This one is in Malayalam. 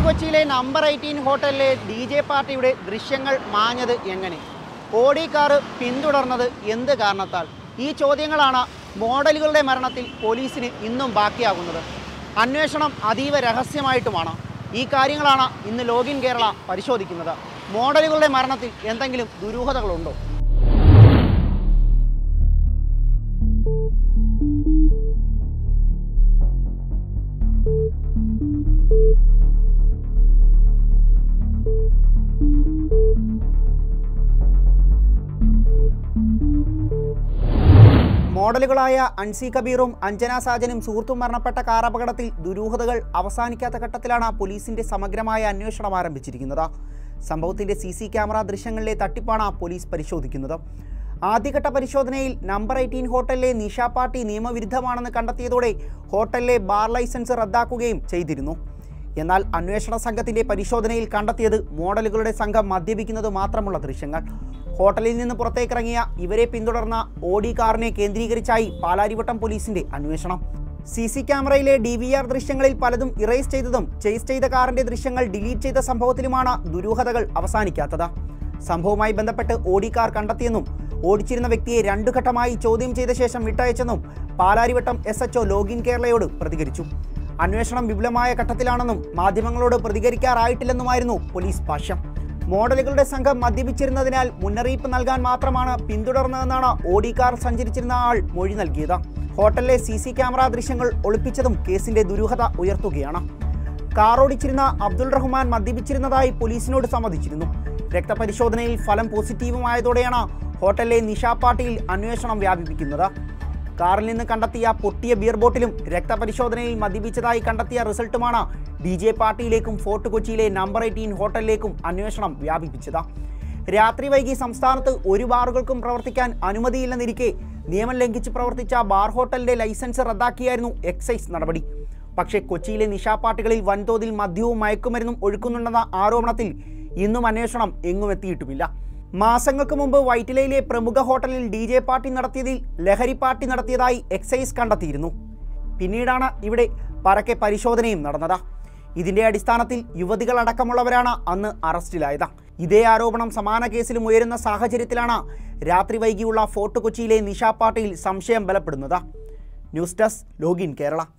കൊച്ചിയിലെ നമ്പർ എയ്റ്റീൻ ഹോട്ടലിലെ ഡി ജെ പാർട്ടിയുടെ ദൃശ്യങ്ങൾ മാഞ്ഞത് എങ്ങനെ ഓടി കാറ് പിന്തുടർന്നത് എന്ത് കാരണത്താൽ ഈ ചോദ്യങ്ങളാണ് മോഡലുകളുടെ മരണത്തിൽ പോലീസിന് ഇന്നും ബാക്കിയാകുന്നത് അന്വേഷണം അതീവ രഹസ്യമായിട്ടുമാണ് ഈ കാര്യങ്ങളാണ് ഇന്ന് ലോഗിൻ കേരള പരിശോധിക്കുന്നത് മോഡലുകളുടെ മരണത്തിൽ എന്തെങ്കിലും ദുരൂഹതകളുണ്ടോ മോഡലുകളായ അൻസി കബീറും അഞ്ജന സാജനും സുഹൃത്തും മരണപ്പെട്ട കാർ അപകടത്തിൽ ദുരൂഹതകൾ അവസാനിക്കാത്ത ഘട്ടത്തിലാണ് പോലീസിന്റെ സമഗ്രമായ അന്വേഷണം ആരംഭിച്ചിരിക്കുന്നത് സംഭവത്തിന്റെ സി സി ക്യാമറ ദൃശ്യങ്ങളിലെ തട്ടിപ്പാണ് പോലീസ് പരിശോധിക്കുന്നത് ആദ്യഘട്ട പരിശോധനയിൽ നമ്പർ എയ്റ്റീൻ ഹോട്ടലിലെ നിഷ പാർട്ടി നിയമവിരുദ്ധമാണെന്ന് കണ്ടെത്തിയതോടെ ഹോട്ടലിലെ ബാർ ലൈസൻസ് റദ്ദാക്കുകയും ചെയ്തിരുന്നു എന്നാൽ അന്വേഷണ സംഘത്തിന്റെ പരിശോധനയിൽ കണ്ടെത്തിയത് മോഡലുകളുടെ സംഘം മദ്യപിക്കുന്നത് മാത്രമുള്ള ദൃശ്യങ്ങൾ ഹോട്ടലിൽ നിന്ന് പുറത്തേക്കിറങ്ങിയ ഇവരെ പിന്തുടർന്ന ഓഡി കാറിനെ കേന്ദ്രീകരിച്ചായി പാലാരിവട്ടം പോലീസിന്റെ അന്വേഷണം സി സി ക്യാമറയിലെ ഡി വി ആർ ദൃശ്യങ്ങളിൽ പലതും ഇറേസ് ചെയ്തതും ചേസ് ചെയ്ത കാറിന്റെ ദൃശ്യങ്ങൾ ഡിലീറ്റ് ചെയ്ത സംഭവത്തിലുമാണ് ദുരൂഹതകൾ അവസാനിക്കാത്തത് സംഭവവുമായി ബന്ധപ്പെട്ട് ഓഡി കാർ കണ്ടെത്തിയെന്നും ഓടിച്ചിരുന്ന വ്യക്തിയെ രണ്ടു ഘട്ടമായി ചോദ്യം ചെയ്ത ശേഷം വിട്ടയച്ചെന്നും പാലാരിവട്ടം എസ് എച്ച്ഒ ലോഗിൻ കേരളയോട് പ്രതികരിച്ചു അന്വേഷണം വിപുലമായ ഘട്ടത്തിലാണെന്നും മാധ്യമങ്ങളോട് പ്രതികരിക്കാറായിട്ടില്ലെന്നുമായിരുന്നു പോലീസ് ഭാഷ്യം മോഡലുകളുടെ സംഘം മദ്യപിച്ചിരുന്നതിനാൽ മുന്നറിയിപ്പ് നൽകാൻ മാത്രമാണ് പിന്തുടർന്നതെന്നാണ് ഓഡി കാർ സഞ്ചരിച്ചിരുന്ന ആൾ മൊഴി നൽകിയത് ഹോട്ടലിലെ സി സി ക്യാമറ ദൃശ്യങ്ങൾ ഒളിപ്പിച്ചതും കേസിന്റെ ദുരൂഹത ഉയർത്തുകയാണ് കാർ ഓടിച്ചിരുന്ന അബ്ദുൾ റഹ്മാൻ മദ്യപിച്ചിരുന്നതായി പോലീസിനോട് സമ്മതിച്ചിരുന്നു രക്തപരിശോധനയിൽ ഫലം പോസിറ്റീവുമായതോടെയാണ് ഹോട്ടലിലെ നിഷാ പാർട്ടിയിൽ അന്വേഷണം വ്യാപിപ്പിക്കുന്നത് കാറിൽ നിന്ന് കണ്ടെത്തിയ പൊട്ടിയ ബിയർ ബോട്ടിലും രക്തപരിശോധനയിൽ മദ്യപിച്ചതായി കണ്ടെത്തിയ റിസൾട്ടുമാണ് ഡി ജെ പാർട്ടിയിലേക്കും ഫോർട്ട് കൊച്ചിയിലെ നമ്പർ എയ്റ്റീൻ ഹോട്ടലിലേക്കും അന്വേഷണം വ്യാപിപ്പിച്ചത് രാത്രി വൈകി സംസ്ഥാനത്ത് ഒരു ബാറുകൾക്കും പ്രവർത്തിക്കാൻ അനുമതിയില്ലെന്നിരിക്കെ നിയമം ലംഘിച്ച് പ്രവർത്തിച്ച ബാർ ഹോട്ടലിന്റെ ലൈസൻസ് റദ്ദാക്കിയായിരുന്നു എക്സൈസ് നടപടി പക്ഷേ കൊച്ചിയിലെ നിശാ പാർട്ടികളിൽ വൻതോതിൽ മദ്യവും മയക്കുമരുന്നും ഒഴുക്കുന്നുണ്ടെന്ന ആരോപണത്തിൽ ഇന്നും അന്വേഷണം എങ്ങും എത്തിയിട്ടുമില്ല മാസങ്ങൾക്ക് മുമ്പ് വൈറ്റിലയിലെ പ്രമുഖ ഹോട്ടലിൽ ഡി ജെ പാർട്ടി നടത്തിയതിൽ ലഹരി പാർട്ടി നടത്തിയതായി എക്സൈസ് കണ്ടെത്തിയിരുന്നു പിന്നീടാണ് ഇവിടെ പരക്കെ പരിശോധനയും നടന്നത് ഇതിന്റെ അടിസ്ഥാനത്തിൽ യുവതികളടക്കമുള്ളവരാണ് അന്ന് അറസ്റ്റിലായത് ഇതേ ആരോപണം സമാന കേസിലും ഉയരുന്ന സാഹചര്യത്തിലാണ് രാത്രി വൈകിയുള്ള ഫോർട്ട് കൊച്ചിയിലെ നിശാ പാർട്ടിയിൽ സംശയം ബലപ്പെടുന്നത് ന്യൂസ് ഡെസ്ക് ലോഗിൻ കേരള